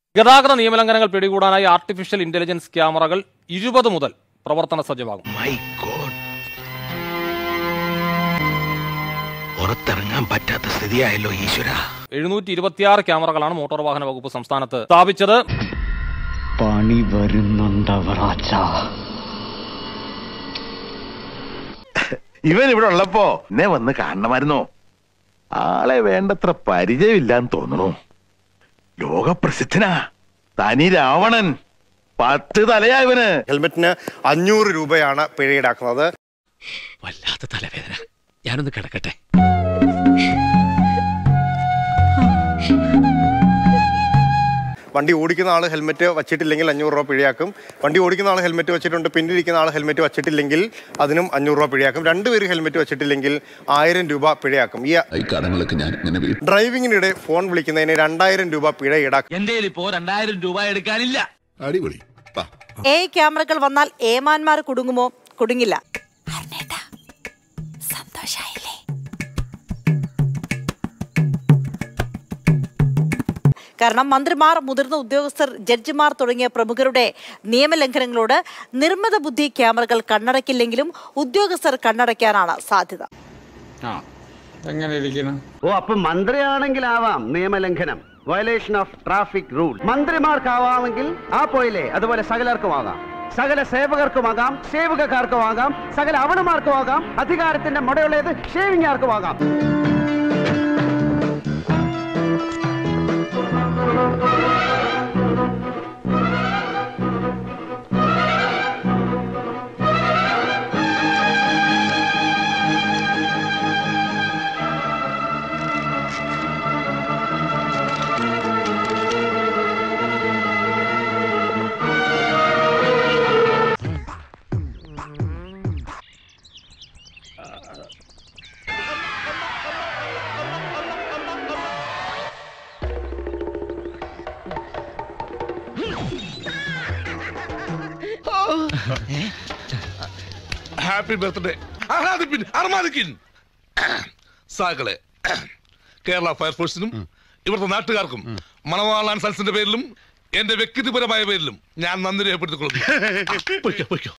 ഗതാഗത നിയമലംഘനങ്ങൾ പിടികൂടാനായി artificial intelligence ക്യാമറകൾ ഇരുപത് മുതൽ പ്രവർത്തന സജ്ജമാകും മൈ ഗോഡ് പുറത്തിറങ്ങാൻ പറ്റാത്ത സ്ഥിതിയായല്ലോ ഈശ്വര എഴുന്നൂറ്റി ഇരുപത്തിയാറ് ക്യാമറകളാണ് മോട്ടോർ വാഹന വകുപ്പ് സംസ്ഥാനത്ത് സ്ഥാപിച്ചത് പണി വരുന്നുണ്ടവറാച്ച ഇവൻ ഇവിടെ ഉള്ളപ്പോ എന്നെ വന്ന് കാണണമായിരുന്നോ ആളെ വേണ്ടത്ര പരിചയമില്ലാന്ന് തോന്നണു ലോകപ്രസിദ്ധനാ തനി രാവണൻ പത്ത് തലയാ ഇവന് ഹെൽമെറ്റിന് അഞ്ഞൂറ് രൂപയാണ് പിഴ ഈടാക്കുന്നത് വല്ലാത്ത തലവേദന ഞാനൊന്ന് കിടക്കട്ടെ വണ്ടി ഓടിക്കുന്ന ആൾ ഹെൽമെറ്റ് വച്ചിട്ടില്ലെങ്കിൽ അഞ്ഞൂറ് രൂപ പിഴയാക്കും വണ്ടി ഓടിക്കുന്ന ആൾ ഹെൽമെറ്റ് വെച്ചിട്ടുണ്ട് പിന്നിലിരിക്കുന്ന ആൾ ഹെൽമെറ്റ് വച്ചിട്ടില്ലെങ്കിൽ അതിനും അഞ്ഞൂറ് രൂപ പിഴയാക്കും രണ്ടുപേര് ഹെൽമെറ്റ് വെച്ചിട്ടില്ലെങ്കിൽ ആയിരം രൂപ പിഴയാക്കും ഈ ഈ കടങ്ങളൊക്കെ ഞാൻ ഇങ്ങനെ വീട്ടും ഡ്രൈവിങ്ങിനിടെ ഫോൺ വിളിക്കുന്നതിന് രണ്ടായിരം രൂപ പിഴ ഈടാക്കും എന്റെ ഇപ്പോ രണ്ടായിരം രൂപ എടുക്കാനില്ല അടിപൊളി എ ക്യാമറകൾ വന്നാൽ ഏമാന്മാർ കുടുങ്ങുമോ കുടുങ്ങില്ല കാരണം മന്ത്രിമാർ മുതിർന്ന ഉദ്യോഗസ്ഥർ ജഡ്ജിമാർ തുടങ്ങിയ പ്രമുഖരുടെ നിയമലംഘനങ്ങളോട് നിർമ്മിത ബുദ്ധി ക്യാമറകൾ കണ്ണടക്കില്ലെങ്കിലും ഉദ്യോഗസ്ഥർ കണ്ണടയ്ക്കാനാണ് സാധ്യത ഓ അപ്പൊ മന്ത്രിയാണെങ്കിലാവാം നിയമലംഘനം വയലേഷൻ ഓഫ് ട്രാഫിക് റൂൾ മന്ത്രിമാർക്കാവാമെങ്കിൽ ആ പോയില്ലേ അതുപോലെ സകലർക്കുമാകാം സകല സേവകർക്കുമാകാം സേവകക്കാർക്കുമാകാം സകല അവണമാർക്കുമാകാം അധികാരത്തിന്റെ മുടയുള്ളത് ഷേവിംഗാർക്കുമാകാം ഹാപ്പി ബർത്ത്ഡേ ആഹ്ലാദിപ്പിൻ അർമാദിക്കിൻ സാകളെ കേരള ഫയർഫോഴ്സിനും ഇവിടുത്തെ നാട്ടുകാർക്കും മണവാളാൻ സൽസിന്റെ പേരിലും എന്റെ വ്യക്തിപരമായ പേരിലും ഞാൻ നന്ദി രേഖപ്പെടുത്തിക്കൊള്ളുന്നു പൊയ്ക്കോ, പൊയ്ക്കോ.